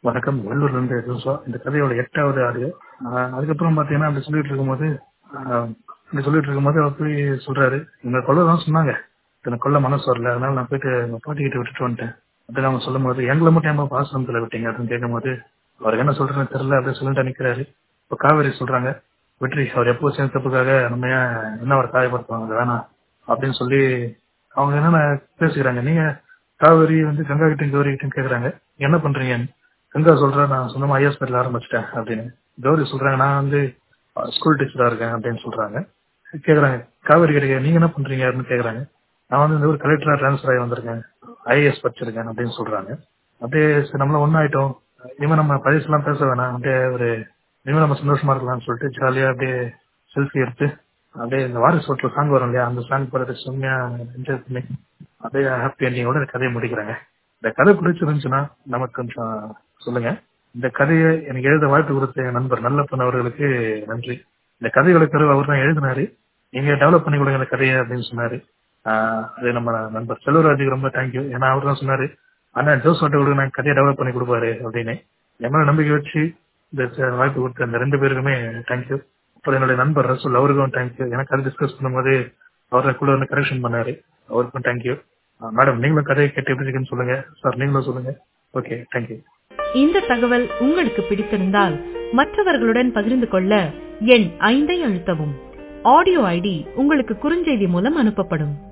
வணக்கம் வெள்ளூர்ல இருந்து ஜோசா இந்த கதையோட எட்டாவது ஆடியோ ஆஹ் அதுக்கப்புறம் பாத்தீங்கன்னா அப்படி சொல்லிட்டு இருக்கும்போது ஆஹ் அப்படி சொல்லிட்டு இருக்கும்போது அவர் போய் சொல்றாரு எங்க கொள்ளதான் சொன்னாங்க எனக்கு கொல்ல மனசு வரல அதனால நான் போயிட்டு எங்க பாட்டி கிட்ட விட்டுட்டு வந்துட்டேன் அப்படின்னு அவங்க சொல்லும் போது எங்களை மட்டும் ஏமா பாசனத்துல விட்டீங்க அப்படின்னு கேட்கும்போது அவருக்கு என்ன சொல்றேன்னு தெரியல அப்படின்னு சொல்லிட்டு நிக்கிறாரு இப்ப காவேரி சொல்றாங்க வெற்றி அவர் எப்போ சேர்ந்த தப்புக்காக நம்ம ஏன் என்ன அவர் காயப்படுத்துவாங்க அது வேணாம் அப்படின்னு சொல்லி அவங்க என்னென்ன பேசிக்கிறாங்க நீங்க காவேரி வந்து கங்கா கிட்டையும் கௌரி கிட்டையும் கேக்குறாங்க என்ன பண்றீங்க கங்கா சொல்றேன் நான் சொந்தமா ஐஎஸ் பேர்ல ஆரம்பிச்சிட்டேன் அப்படின்னு கௌரி சொல்றாங்க நான் வந்து ஸ்கூல் டீச்சரா இருக்கேன் அப்படின்னு சொல்றாங்க கேக்குறாங்க காவேரி கிட்ட நீங்க என்ன பண்றீங்க அப்படின்னு கேக்குறாங்க நான் வந்து இந்த ஒரு கலெக்டரா டிரான்ஸ்ஃபர் ஆகி வந்திருக்கேன் ஐஏஎஸ் படிச்சிருக்கேன் அப்படின்னு சொல்றாங்க அப்படியே சரி நம்மள ஒன்னாயிட்டோம் இனிமே நம்ம பழசெல்லாம் பேச வேணாம் அப்படியே ஒரு இனிமே நம்ம சந்தோஷமா இருக்கலாம்னு சொல்லிட்டு ஜாலியா அப்படியே செல்ஃபி எடுத்து அப்படியே இந்த வாரிசு ஹோட்டல் சாங் வரும் இல்லையா அந்த சாங் போறது செம்மையா என்ஜாய் பண்ணி அப்படியே ஹாப்பி எண்டிங்கோட இந்த கதையை முடிக்கிறாங்க இந்த கதை பிடிச்சிருந்துச்சுன்னா நமக்கு கொஞ்சம் சொல்லுங்க இந்த கதையை எனக்கு எழுத வாய்ப்பு கொடுத்த என் நண்பர் நல்லப்பன் அவர்களுக்கு நன்றி இந்த கதைகளை கருவு அவர் தான் எழுதினாரு நீங்க டெவலப் பண்ணி கொடுங்க இந்த கதையை அப்படின்னு சொன்னாரு ஆஹ் அது நம்ம நண்பர் செல்வராஜுக்கு ரொம்ப தேங்க்யூ ஏன்னா அவர் தான் சொன்னாரு அண்ணா ஜோஸ் வாட்ட கொடுங்க நான் கதையை டெவலப் பண்ணி கொடுப்பாரு அப்படின்னு என் நம்பிக்கை வச்சு இந்த வாய்ப்பு கொடுத்த அந்த ரெண்டு பேருக்குமே தேங்க்யூ அப்புறம் என்னுடைய நண்பர் ரசூல் அவருக்கும் தேங்க்யூ எனக்கு அது டிஸ்கஸ் பண்ணும்போது அவர் கூட வந்து கரெக்ஷன் பண்ணாரு அவருக்கும் தேங்க்யூ மேடம் நீங்களும் கதையை கேட்டு எப்படி இருக்குன்னு சொல்லுங்க சார் நீங்களும் சொல்லுங்க ஓகே தேங்க்யூ இந்த தகவல் உங்களுக்கு பிடித்திருந்தால் மற்றவர்களுடன் பகிர்ந்து கொள்ள எண் ஐந்தை அழுத்தவும் ஆடியோ ஐடி உங்களுக்கு குறுஞ்செய்தி மூலம் அனுப்பப்படும்